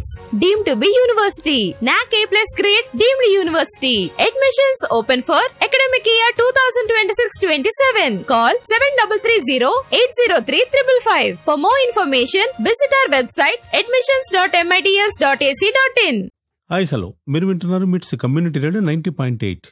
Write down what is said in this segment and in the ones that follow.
College, deemed to be university. NAC A plus grade, deemed university. Admissions open for academic year 2026-27. Call 7330-803-555. For more information, visit our website admissions.mits.ac.in. Hi hello మీరు వింటున్నారు MITS community radio ninety point eight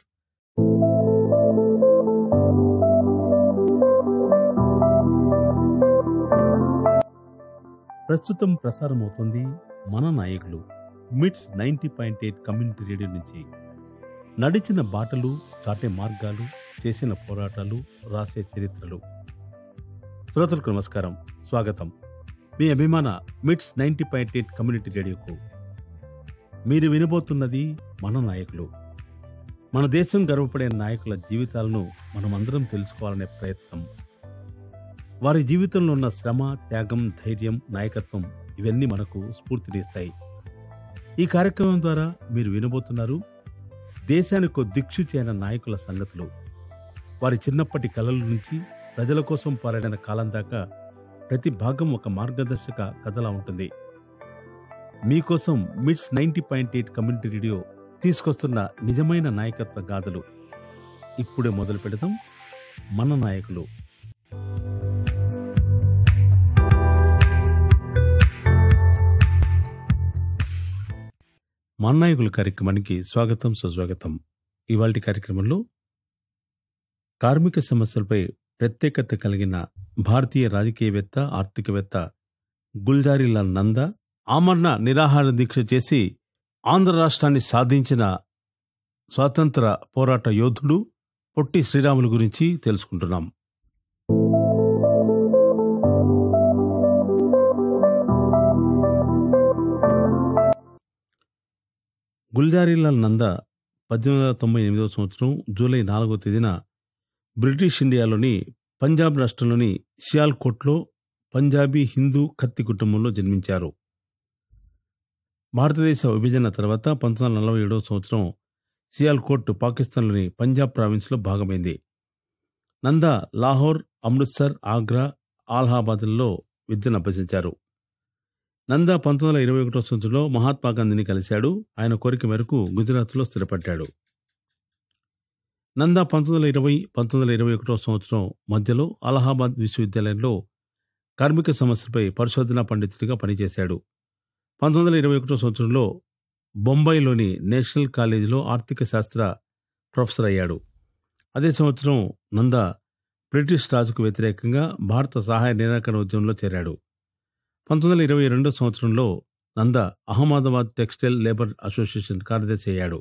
ప్రస్తుతం ప్రసారం అవుతుంది మన నాయకులు MITS ninety point eight community radio నుంచి నడిచిన బాటలు చాటే మార్గాలు చేసిన పోరాటాలు రాసే చరిత్రలు శ్రోతలకు నమస్కారం స్వాగతం మీ అభిమాన MITS ninety point eight community రేడియోకు మీరు వినబోతున్నది మన నాయకులు మన దేశం గర్వపడే నాయకుల జీవితాలను మనమందరం తెలుసుకోవాలనే ప్రయత్నం వారి జీవితంలో ఉన్న శ్రమ త్యాగం ధైర్యం నాయకత్వం ఇవన్నీ మనకు స్ఫూర్తినిస్తాయి ఈ కార్యక్రమం ద్వారా మీరు వినబోతున్నారు దేశానికి ఓ దిక్షుచి అయిన నాయకుల సంగతులు వారి చిన్నప్పటి కలల నుంచి ప్రజల కోసం పోరాడిన కాలం దాకా ప్రతి భాగం ఒక మార్గదర్శక కథలా ఉంటుంది మీకోసం MITS ninety point eight community radio తీసుకొస్తున్న నిజమైన నాయకత్వ గాథలు ఇప్పుడే మొదలు పెడదాం మన నాయకులు మన నాయకుల కార్యక్రమానికి స్వాగతం సుస్వాగతం ఇవాళ కార్యక్రమంలో కార్మిక సమస్యలపై ప్రత్యేకత కలిగిన భారతీయ రాజకీయవేత్త ఆర్థికవేత్త గుల్జారీలాల్ నందా ఆమరణ నిరాహార దీక్ష చేసి ఆంధ్ర రాష్ట్రాన్ని సాధించిన స్వాతంత్ర పోరాట యోధుడు పొట్టి శ్రీరాములు గురించి తెలుసుకుంటున్నాం గుల్జారీలాల్ నందా పద్దెనిమిది వందల తొంభై ఎనిమిదవ సంవత్సరం జూలై నాలుగవ తేదీన బ్రిటిష్ ఇండియాలోని పంజాబ్ రాష్ట్రంలోని సియాల్కోట్లో పంజాబీ హిందూ కత్తి కుటుంబంలో జన్మించారు భారతదేశ విభజన తర్వాత పంతొమ్మిది వందల నలభై ఏడవ సంవత్సరం సియాల్కోట్ పాకిస్తాన్లోని పంజాబ్ ప్రావిన్స్లో భాగమైంది నందా లాహోర్ అమృత్సర్ ఆగ్రా అలహాబాద్లలో విద్యను అభ్యసించారు నందా పంతొమ్మిది వందల ఇరవై ఒకటో సంవత్సరంలో మహాత్మా గాంధీని కలిశాడు ఆయన కోరిక మేరకు గుజరాత్లో స్థిరపడ్డాడు నందా పంతొమ్మిది వందల ఇరవై పంతొమ్మిది వందల ఇరవై ఒకటో సంవత్సరం మధ్యలో అలహాబాద్ విశ్వవిద్యాలయంలో కార్మిక సమస్యలపై పరిశోధనా పండితుడిగా పనిచేశాడు పంతొమ్మిది వందల ఇరవై ఒకటో సంవత్సరంలో బొంబాయిలోని నేషనల్ కాలేజీలో ఆర్థిక శాస్త్ర ప్రొఫెసర్ అయ్యాడు అదే సంవత్సరం నందా బ్రిటిష్ రాజుకు వ్యతిరేకంగా భారత సహాయ నిరాకరణ ఉద్యమంలో చేరాడు పంతొమ్మిది వందల ఇరవై రెండో సంవత్సరంలో Nanda Ahmedabad textile labour association కార్యదర్శి అయ్యాడు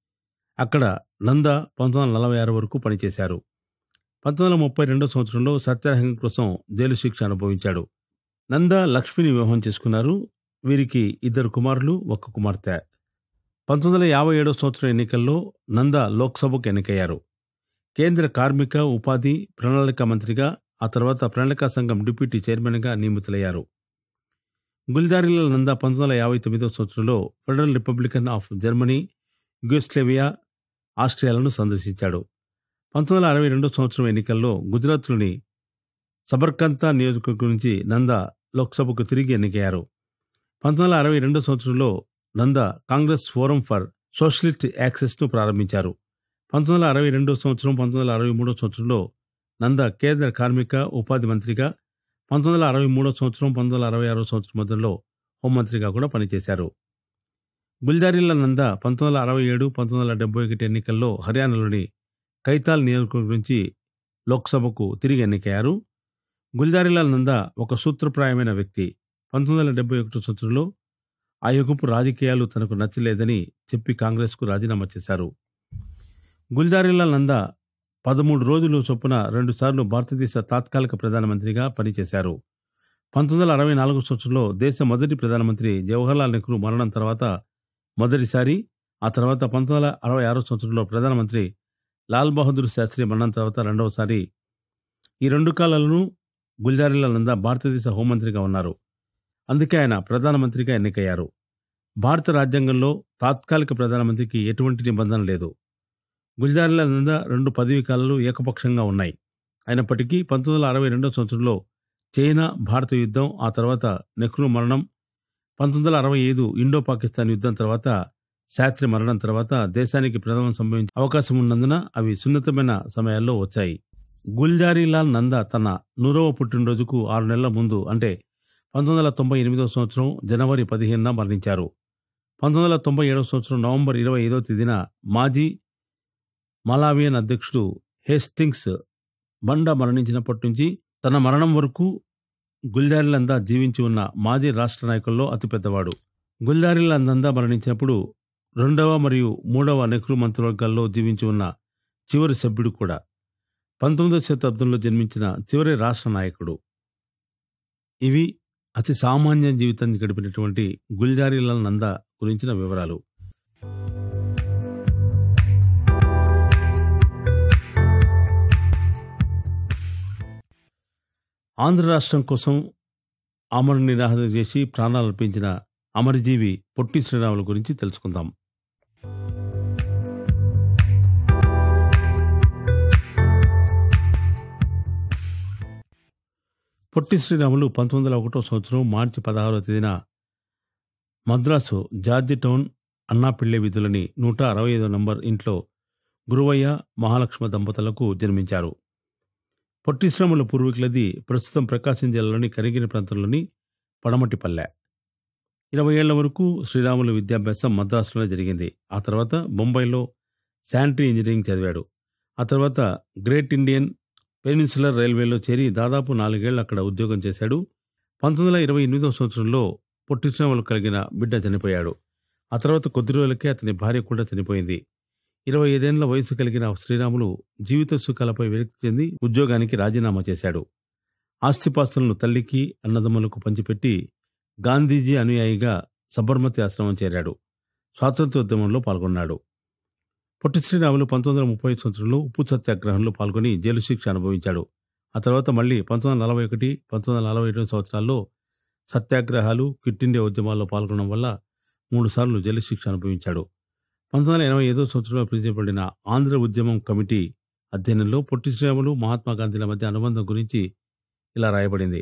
అక్కడ నందా పంతొమ్మిది వందల నలభై ఆరు వరకు పనిచేశారు పంతొమ్మిది వందల ముప్పై రెండో సంవత్సరంలో సత్యాగ్రహం కోసం జైలు శిక్ష అనుభవించాడు నందా లక్ష్మిని వివాహం చేసుకున్నారు వీరికి ఇద్దరు కుమారులు ఒక కుమార్తె పంతొమ్మిది వందల యాభై ఏడో సంవత్సరం ఎన్నికల్లో నందా లోక్సభకు ఎన్నికయ్యారు కేంద్ర కార్మిక ఉపాధి ప్రణాళిక మంత్రిగా ఆ తర్వాత ప్రణాళికా సంఘం డిప్యూటీ చైర్మన్గా నియమితులయ్యారు గుల్జారీలాల్ నందా పంతొమ్మిది వందల యాభై తొమ్మిదో సంవత్సరంలో federal republic of Germany Yugoslavia ఆస్ట్రియాలను సందర్శించాడు పంతొమ్మిది వందల అరవై రెండో సంవత్సరం ఎన్నికల్లో గుజరాత్లోని సబర్కంతా నియోజకవర్గం నుంచి నందా లోక్సభకు తిరిగి ఎన్నికయ్యారు పంతొమ్మిది వందల అరవై రెండో సంవత్సరంలో Nanda Congress forum for socialist యాక్సెస్ను ప్రారంభించారు పంతొమ్మిది వందల అరవై రెండో సంవత్సరం పంతొమ్మిది వందల అరవై మూడో సంవత్సరంలో నందా కేంద్ర కార్మిక ఉపాధి మంత్రిగా పంతొమ్మిది వందల అరవై మూడో సంవత్సరం పంతొమ్మిది వందల అరవై ఆరో సంవత్సరం మధ్యలో హోంమంత్రిగా కూడా పనిచేశారు గుల్జారీల నందా పంతొమ్మిది వందల అరవై ఏడు పంతొమ్మిది వందల డెబ్బై ఒకటి ఎన్నికల్లో హర్యానాలోని కైతాల్ నియోజకవర్గం నుంచి లోక్సభకు తిరిగి ఎన్నికయ్యారు గుల్జారీలాల్ నందా ఒక సూత్రప్రాయమైన వ్యక్తి పంతొమ్మిది వందల డెబ్బై ఒకటో సంవత్సరంలో ఆ యుగపు రాజకీయాలు తనకు నచ్చలేదని చెప్పి కాంగ్రెస్కు రాజీనామా చేశారు గుల్జారీలాల్ నందా పదమూడు రోజులు చొప్పున రెండుసార్లు భారతదేశ తాత్కాలిక ప్రధానమంత్రిగా పనిచేశారు పంతొమ్మిది వందల అరవై నాలుగు సంవత్సరంలో దేశ మొదటి ప్రధానమంత్రి జవహర్లాల్ నెహ్రూ మరణం తర్వాత మొదటిసారి ఆ తర్వాత పంతొమ్మిది వందల అరవై ఆరో సంవత్సరంలో ప్రధానమంత్రి లాల్ బహదూర్ శాస్త్రి మరణం తర్వాత రెండవసారి ఈ రెండు కాలాలను గుల్జారీలాల్ నందా భారతదేశ హోంమంత్రిగా ఉన్నారు అందుకే ఆయన ప్రధానమంత్రిగా ఎన్నికయ్యారు భారత రాజ్యాంగంలో తాత్కాలిక ప్రధానమంత్రికి ఎటువంటి నిబంధన లేదు గుల్జారీలాల్ నందా రెండు పదవీ కాలాలు ఏకపక్షంగా ఉన్నాయి అయినప్పటికీ పంతొమ్మిది వందల అరవై రెండో సంవత్సరంలో చైనా భారత యుద్ధం ఆ తర్వాత నెహ్రూ మరణం పంతొమ్మిది వందల అరవై ఐదు ఇండో పాకిస్తాన్ యుద్ధం తర్వాత శాస్త్రి మరణం తర్వాత దేశానికి ప్రథమం సంభవించే అవకాశం ఉన్నందున అవి సున్నితమైన సమయాల్లో వచ్చాయి గుల్జారీలాల్ నందా తన నూరవ పుట్టినరోజుకు ఆరు నెలల ముందు అంటే పంతొమ్మిది వందల తొంభై ఎనిమిదవ సంవత్సరం జనవరి పదిహేనున మరణించారు పంతొమ్మిది వందల తొంభై ఏడవ సంవత్సరం నవంబర్ ఇరవై ఐదవ తేదీన మాజీ మలావియన్ అధ్యక్షుడు హేస్టింగ్స్ బండ మరణించినప్పటి నుంచి తన మరణం వరకు గుల్జారీలందా జీవించి ఉన్న మాజీ రాష్ట్ర నాయకుల్లో అతిపెద్దవాడు గుల్జారీలందా మరణించినప్పుడు రెండవ మరియు మూడవ నెహ్రూ మంత్రివర్గాల్లో జీవించి ఉన్న చివరి సభ్యుడు కూడా పంతొమ్మిదవ శతాబ్దంలో జన్మించిన చివరి రాష్ట్ర నాయకుడు ఇవి అతి సామాన్య జీవితాన్ని గడిపినటువంటి గుల్జారీలాల్ నందా గురించిన వివరాలు ఆంధ్ర రాష్ట్రం కోసం అమర నిరాహరణ చేసి ప్రాణాలు అర్పించిన అమరజీవి పొట్టి శ్రీరాముల గురించి తెలుసుకుందాం పొట్టి శ్రీరాములు పంతొమ్మిది వందల ఒకటో సంవత్సరం మార్చి పదహారవ తేదీన మద్రాసు జార్జి టౌన్ అన్నాపిళ్ళె వీధులని నూట అరవై ఐదో నంబర్ ఇంట్లో గురువయ్య మహాలక్ష్మ దంపతులకు జన్మించారు పొట్టి శ్రీరాముల పూర్వీకులది ప్రస్తుతం ప్రకాశం జిల్లాలోని కరిగిన ప్రాంతంలోని పడమటిపల్లె ఇరవై ఏళ్ల వరకు శ్రీరాములు విద్యాభ్యాసం మద్రాసులోనే జరిగింది ఆ తర్వాత బొంబాయిలో శానిటరీ ఇంజనీరింగ్ చదివాడు ఆ తర్వాత గ్రేట్ ఇండియన్ పెనిన్సులర్ రైల్వేలో చేరి దాదాపు నాలుగేళ్లు అక్కడ ఉద్యోగం చేశాడు పంతొమ్మిది వందల ఇరవై ఎనిమిదవ సంవత్సరంలో పొట్టి శ్రీరాములు కలిగిన బిడ్డ చనిపోయాడు ఆ తర్వాత కొద్ది రోజులకే అతని భార్య కూడా చనిపోయింది ఇరవై ఐదేళ్ల వయసు కలిగిన శ్రీరాములు జీవిత సుఖాలపై విరక్తి చెంది ఉద్యోగానికి రాజీనామా చేశాడు ఆస్తిపాస్తులను తల్లికి అన్నదమ్ములకు పంచిపెట్టి గాంధీజీ అనుయాయిగా సబర్మతి ఆశ్రమం చేరాడు స్వాతంత్రోద్యమంలో పాల్గొన్నాడు పొట్టి శ్రీరాములు పంతొమ్మిది వందల ముప్పై సంవత్సరంలో ఉప్పు సత్యాగ్రహంలో పాల్గొని జైలు శిక్ష అనుభవించాడు ఆ తర్వాత మళ్ళీ పంతొమ్మిది వందల నలభై ఒకటి పంతొమ్మిది వందల నలభై ఏడు సంవత్సరాల్లో సత్యాగ్రహాలు క్విట్ ఇండియా ఉద్యమాల్లో పాల్గొనడం వల్ల మూడుసార్లు జైలు శిక్ష అనుభవించాడు పంతొమ్మిది వందల ఎనభై ఐదో సంవత్సరంలో ప్రతిపడిన ఆంధ్ర ఉద్యమం కమిటీ అధ్యయనంలో పొట్టి శ్రీరాములు మహాత్మా గాంధీల మధ్య అనుబంధం గురించి ఇలా రాయబడింది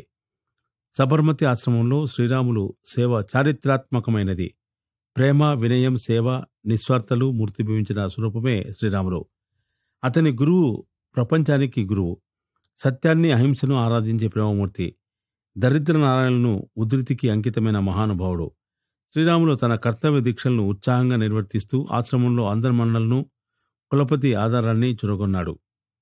సబర్మతి ఆశ్రమంలో శ్రీరాములు సేవ చారిత్రాత్మకమైనది ప్రేమ వినయం సేవ నిస్వార్థలు మూర్తిభవించిన స్వరూపమే శ్రీరాములు అతని గురువు ప్రపంచానికి గురువు సత్యాన్ని అహింసను ఆరాధించే ప్రేమమూర్తి దరిద్ర నారాయణను ఉధృతికి అంకితమైన మహానుభావుడు శ్రీరాములు తన కర్తవ్య దీక్షలను ఉత్సాహంగా నిర్వర్తిస్తూ ఆశ్రమంలో అందరి మన్నలను కులపతి ఆధారాన్ని చురగొన్నాడు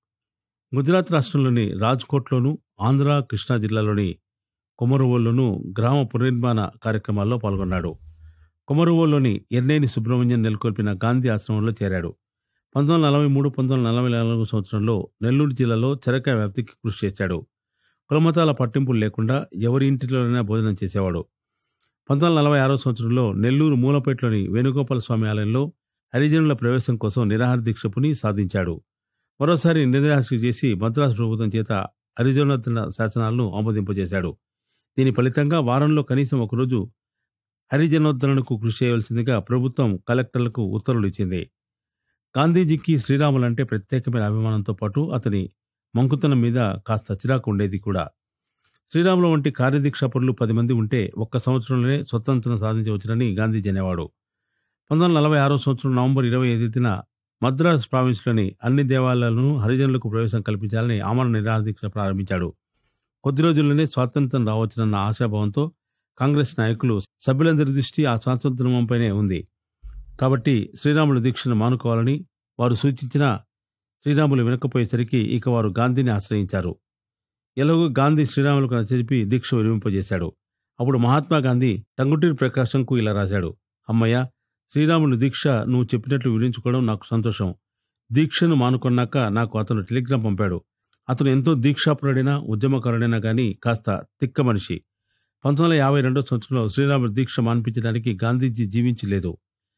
గుజరాత్ రాష్ట్రంలోని రాజ్కోట్లోను ఆంధ్ర కృష్ణా జిల్లాలోని కొమరువోల్లోను గ్రామ పునర్నిర్మాణ కార్యక్రమాల్లో పాల్గొన్నాడు కొమరువోల్లోని ఎర్నేని సుబ్రహ్మణ్యం నెలకొల్పిన గాంధీ ఆశ్రమంలో చేరాడు పంతొమ్మిది వందల నలభై మూడు పంతొమ్మిది వందల నలభై నాలుగు సంవత్సరంలో నెల్లూరు జిల్లాలో చెరకాయ వ్యాప్తికి కృషి చేశాడు కులమతాల పట్టింపులు లేకుండా ఎవరి ఇంటిలోనైనా భోజనం చేసేవాడు పంతొమ్మిది వందల నలభై ఆరో సంవత్సరంలో నెల్లూరు మూలపేటలోని వేణుగోపాల స్వామి ఆలయంలో హరిజనుల ప్రవేశం కోసం నిరాహార దీక్షపుని సాధించాడు మరోసారి నిరాహార చేసి మద్రాసు ప్రభుత్వం చేత హరిజనుల శాసనాలను ఆమోదింపజేశాడు దీని ఫలితంగా వారంలో కనీసం ఒకరోజు హరిజనోద్ధరణకు కృషి చేయవలసిందిగా ప్రభుత్వం కలెక్టర్లకు ఉత్తర్వులు ఇచ్చింది గాంధీజీకి శ్రీరాములంటే ప్రత్యేకమైన అభిమానంతో పాటు అతని మంకుతనం మీద కాస్త చిరాకు ఉండేది కూడా శ్రీరాములు వంటి కార్యదీక్షాపరులు పది మంది ఉంటే ఒక్క సంవత్సరంలోనే స్వతంత్రం సాధించవచ్చునని గాంధీజీ అనేవాడు పంతొమ్మిది వందల నలభై ఆరో సంవత్సరం నవంబర్ ఇరవై ఐదున మద్రాస్ ప్రావిన్స్లోని అన్ని దేవాలయాలను హరిజనులకు ప్రవేశం కల్పించాలని ఆమరణ నిరాహార దీక్ష ప్రారంభించాడు కొద్ది రోజుల్లోనే స్వాతంత్రం రావచ్చునన్న ఆశాభావంతో కాంగ్రెస్ నాయకులు సభ్యులందరి దృష్టి ఆ స్వాతంత్ర్యంపైనే ఉంది కాబట్టి శ్రీరాములు దీక్షను మానుకోవాలని వారు సూచించిన శ్రీరాములు వినకపోయేసరికి ఇక వారు గాంధీని ఆశ్రయించారు ఎలాగో గాంధీ శ్రీరాములకు నచ్చజెప్పి దీక్ష విరమింపజేశాడు అప్పుడు మహాత్మా గాంధీ టంగుటూరి ప్రకాశంకు ఇలా రాశాడు అమ్మయ్య శ్రీరాములు దీక్ష నువ్వు చెప్పినట్లు వివరించుకోవడం నాకు సంతోషం దీక్షను మానుకున్నాక నాకు అతను టెలిగ్రామ్ పంపాడు అతను ఎంతో దీక్షాపరుడైన ఉద్యమకారుడైనా గాని కాస్త తిక్క మనిషి పంతొమ్మిది వందల యాభై రెండో సంవత్సరంలో శ్రీరాములు దీక్ష మాన్పించడానికి గాంధీజీ జీవించలేదు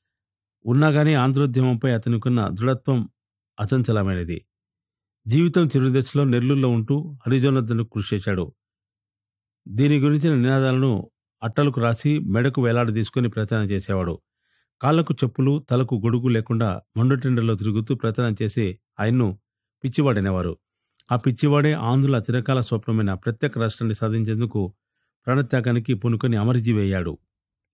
ఉన్నా గానీ ఆంధ్రోద్యమంపై అతనికున్న దృఢత్వం అచంచలమైనది జీవితం చిరుదశలో నెల్లూరులో ఉంటూ హరిజనోద్ధరణకు కృషి చేశాడు దీని గురించిన నినాదాలను అట్టలకు రాసి మెడకు వేలాడ తీసుకుని ప్రచారం చేసేవాడు కాళ్లకు చెప్పులు తలకు గొడుగు లేకుండా మండుటెండలో తిరుగుతూ ప్రచారం చేసి ఆయన్ను పిచ్చివాడనేవారు ఆ పిచ్చివాడే ఆంధ్రుల చిరకాల స్వప్నమైన ప్రత్యేక రాష్ట్రాన్ని సాధించేందుకు ప్రాణత్యాగానికి పూనుకొని అమరజీవి అయ్యాడు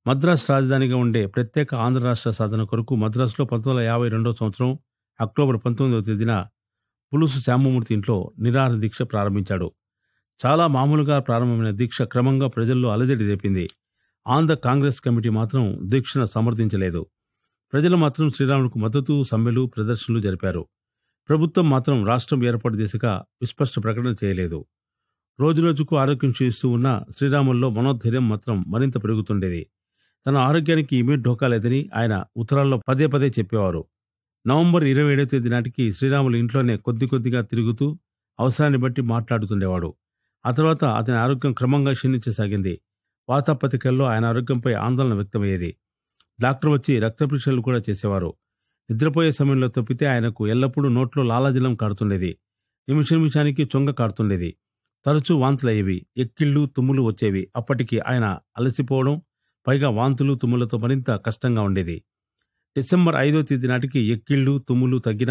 మద్రాసు రాజధానిగా ఉండే ప్రత్యేక ఆంధ్ర రాష్ట్ర సాధన కొరకు మద్రాసులో పంతొమ్మిది వందల యాభై రెండవ సంవత్సరం అక్టోబర్ పంతొమ్మిదవ తేదీన పులుసు శ్యామమూర్తి ఇంట్లో నిరాహార దీక్ష ప్రారంభించాడు చాలా మామూలుగా ప్రారంభమైన దీక్ష క్రమంగా ప్రజల్లో అలజడి రేపింది ఆంధ్ర కాంగ్రెస్ కమిటీ మాత్రం దీక్షను సమర్థించలేదు ప్రజలు మాత్రం శ్రీరాములకు మద్దతు సమ్మెలు ప్రదర్శనలు జరిపారు ప్రభుత్వం మాత్రం రాష్ట్రం ఏర్పాటు దిశగా విస్పష్ట ప్రకటన చేయలేదు రోజురోజుకు ఆరోగ్యం క్షీణిస్తూ ఉన్న శ్రీరాముల్లో మనోధైర్యం మాత్రం మరింత పెరుగుతుండేది తన ఆరోగ్యానికి ఏమీ ఢోకా లేదని ఆయన ఉత్తరాల్లో పదే పదే చెప్పేవారు నవంబర్ ఇరవై ఏడవ తేదీ నాటికి శ్రీరాములు ఇంట్లోనే కొద్ది కొద్దిగా తిరుగుతూ అవసరాన్ని బట్టి మాట్లాడుతుండేవాడు ఆ తర్వాత అతని ఆరోగ్యం క్రమంగా క్షీణించసాగింది వార్తాపత్రికల్లో ఆయన ఆరోగ్యంపై ఆందోళన వ్యక్తమయ్యేది డాక్టర్ వచ్చి రక్త పరీక్షలు కూడా చేసేవారు నిద్రపోయే సమయంలో తప్పితే ఆయనకు ఎల్లప్పుడూ నోట్లో లాలాజలం కారుతుండేది నిమిష నిమిషానికి చొంగ కారుతుండేది తరచూ వాంతులయ్యేవి ఎక్కిళ్ళు తుమ్ములు వచ్చేవి అప్పటికి ఆయన అలసిపోవడం పైగా వాంతులు తుమ్ములతో మరింత కష్టంగా ఉండేది డిసెంబర్ ఐదో తేదీ నాటికి ఎక్కిళ్ళు తుమ్ములు తగ్గిన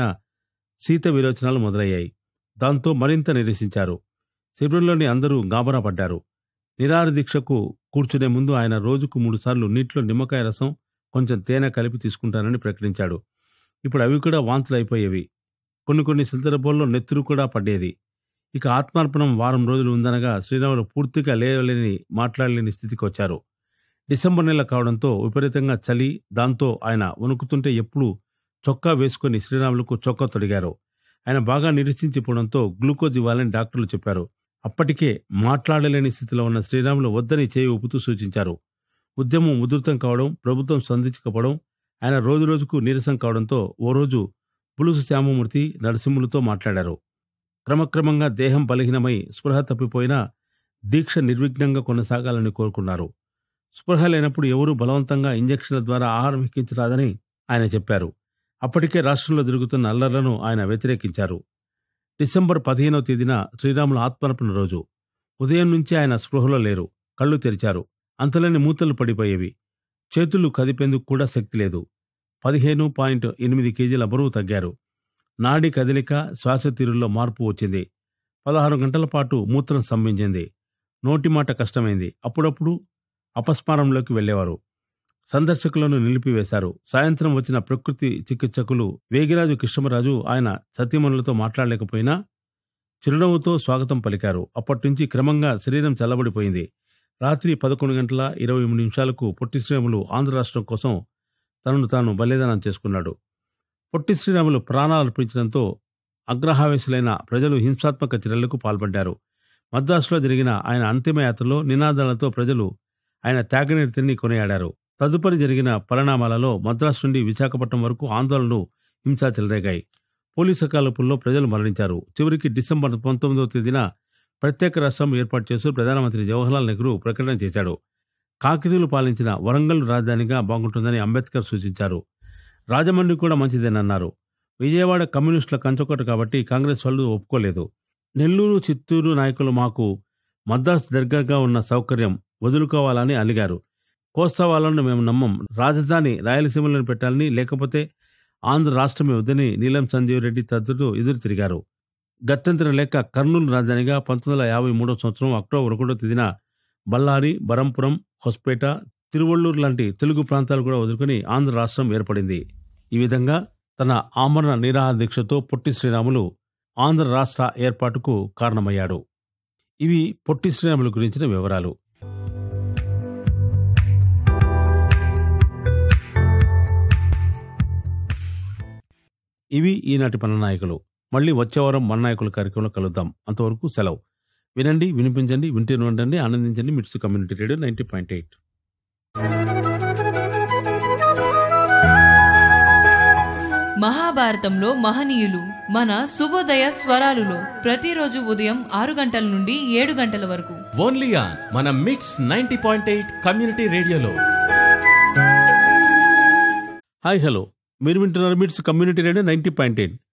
శీత విరోచనాలు మొదలయ్యాయి దాంతో మరింత నిరసించారు శిబిరంలోని అందరూ గాబరా పడ్డారు నిరాహార దీక్షకు కూర్చునే ముందు ఆయన రోజుకు మూడుసార్లు నీటిలో నిమ్మకాయ రసం కొంచెం తేనె కలిపి తీసుకుంటానని ప్రకటించాడు ఇప్పుడు అవి కూడా వాంతులు అయిపోయేవి కొన్ని కొన్ని సందర్భాల్లో నెత్తురు కూడా పడేది ఇక ఆత్మార్పణం వారం రోజులు ఉందనగా శ్రీరాములు పూర్తిగా లేవలేని మాట్లాడలేని స్థితికి వచ్చారు డిసెంబర్ నెల కావడంతో విపరీతంగా చలి దాంతో ఆయన వణుకుతుంటే ఎప్పుడు చొక్కా వేసుకుని శ్రీరాములకు చొక్కా తొడిగారు ఆయన బాగా నిరీక్షించిపోవడంతో గ్లూకోజ్ ఇవ్వాలని డాక్టర్లు చెప్పారు అప్పటికే మాట్లాడలేని స్థితిలో ఉన్న శ్రీరాములు వద్దని చేయి ఊపుతూ సూచించారు ఉద్యమం ఉధృతం కావడం ప్రభుత్వం స్పందించకపోవడం ఆయన రోజు రోజుకు నీరసం కావడంతో ఓ రోజు పులుసు శ్యామమూర్తి నరసింహులతో మాట్లాడారు క్రమక్రమంగా దేహం బలహీనమై స్పృహ తప్పిపోయినా దీక్ష నిర్విఘ్నంగా కొనసాగాలని కోరుకున్నారు స్పృహ లేనప్పుడు ఎవరూ బలవంతంగా ఇంజక్షన్ల ద్వారా ఆహారం ఎక్కించరాదని ఆయన చెప్పారు అప్పటికే రాష్ట్రంలో జరుగుతున్న అల్లర్లను ఆయన వ్యతిరేకించారు డిసెంబర్ పదిహేనవ తేదీన శ్రీరాముల ఆత్మర్పణ రోజు ఉదయం నుంచి ఆయన స్పృహలో లేరు కళ్ళు తెరిచారు అంతలోని మూతలు పడిపోయేవి చేతులు కదిపేందుకు కూడా శక్తి లేదు పదిహేను పాయింట్ ఎనిమిది కేజీల బరువు తగ్గారు నాడి కదలిక శ్వాస తీరులో మార్పు వచ్చింది పదహారు గంటల పాటు మూత్రం స్తంభించింది నోటి మాట కష్టమైంది అప్పుడప్పుడు అపస్మారంలోకి వెళ్ళేవారు సందర్శకులను నిలిపివేశారు సాయంత్రం వచ్చిన ప్రకృతి చికిత్సకులు వేగిరాజు కృష్ణమరాజు ఆయన సతీమణులతో మాట్లాడలేకపోయినా చిరునవ్వుతో స్వాగతం పలికారు అప్పటినుంచి క్రమంగా శరీరం చల్లబడిపోయింది రాత్రి పదకొండు గంటల ఇరవై మూడు నిమిషాలకు పొట్టి శ్రీరాములు ఆంధ్ర రాష్ట్రం కోసం తనను తాను బలిదానం చేసుకున్నాడు పొట్టి శ్రీరాములు ప్రాణాలు అర్పించడంతో అగ్రహావేశులైన ప్రజలు హింసాత్మక చర్యలకు పాల్పడ్డారు మద్రాసులో జరిగిన ఆయన అంతిమయాత్రలో నినాదాలతో ప్రజలు ఆయన త్యాగనిరతిని కొనియాడారు తదుపరి జరిగిన పరిణామాలలో మద్రాసు నుండి విశాఖపట్నం వరకు ఆందోళనలు హింస చెలరేగాయి పోలీసు కాల్పుల్లో ప్రజలు మరణించారు చివరికి డిసెంబర్ పంతొమ్మిదవ తేదీన ప్రత్యేక రాష్ట్రం ఏర్పాటు చేస్తూ ప్రధానమంత్రి జవహర్లాల్ నెహ్రూ ప్రకటన చేశాడు కాకితీయులు పాలించిన వరంగల్ రాజధానిగా బాగుంటుందని అంబేద్కర్ సూచించారు రాజమండ్రి కూడా మంచిదేనన్నారు విజయవాడ కమ్యూనిస్టుల కంచకోట కాబట్టి కాంగ్రెస్ వాళ్ళు ఒప్పుకోలేదు నెల్లూరు చిత్తూరు నాయకులు మాకు మద్రాసు దగ్గరగా ఉన్న సౌకర్యం వదులుకోవాలని అలిగారు కోస్తా వాళ్ళను మేము నమ్మం రాజధాని రాయలసీమలను పెట్టాలని లేకపోతే ఆంధ్ర రాష్ట్రమే వద్దని నీలం సంజీవ్ రెడ్డి తదితరులు ఎదురు తిరిగారు గత్యంతరం లేక కర్నూలు రాజధానిగా పంతొమ్మిది వందల యాభై మూడవ సంవత్సరం అక్టోబర్ ఒకటో తేదీన బళ్ళారి బరంపురం హొస్పేట తిరువళ్ళూరు లాంటి తెలుగు ప్రాంతాలు కూడా వదులుకొని ఆంధ్ర రాష్ట్రం ఏర్పడింది ఈ విధంగా తన ఆమరణ నిరాహార దీక్షతో పొట్టి శ్రీరాములు ఆంధ్ర రాష్ట్ర ఏర్పాటుకు కారణమయ్యాడు ఇవి పొట్టి శ్రీరాములు గురించిన వివరాలు ఇవి ఈనాటి మన నాయకులు మళ్ళీ వచ్చే వారం మన నాయకుల కార్యక్రమంలో కలుద్దాం అంతవరకు సెలవు వినండి వినిపించండి వింటే ఉండండి ఆనందించండి MITS community radio ninety point eight మహాభారతంలో మహనీయులు మన శుభోదయ స్వరాలులో ప్రతిరోజు ఉదయం ఆరు గంటల నుండి ఏడు గంటల వరకు ఓన్లీ ఆన్ మన MITS ninety point eight community రేడియోలో హాయ్ హలో మీరు వింటున్నారు MITS community radio ninety point eight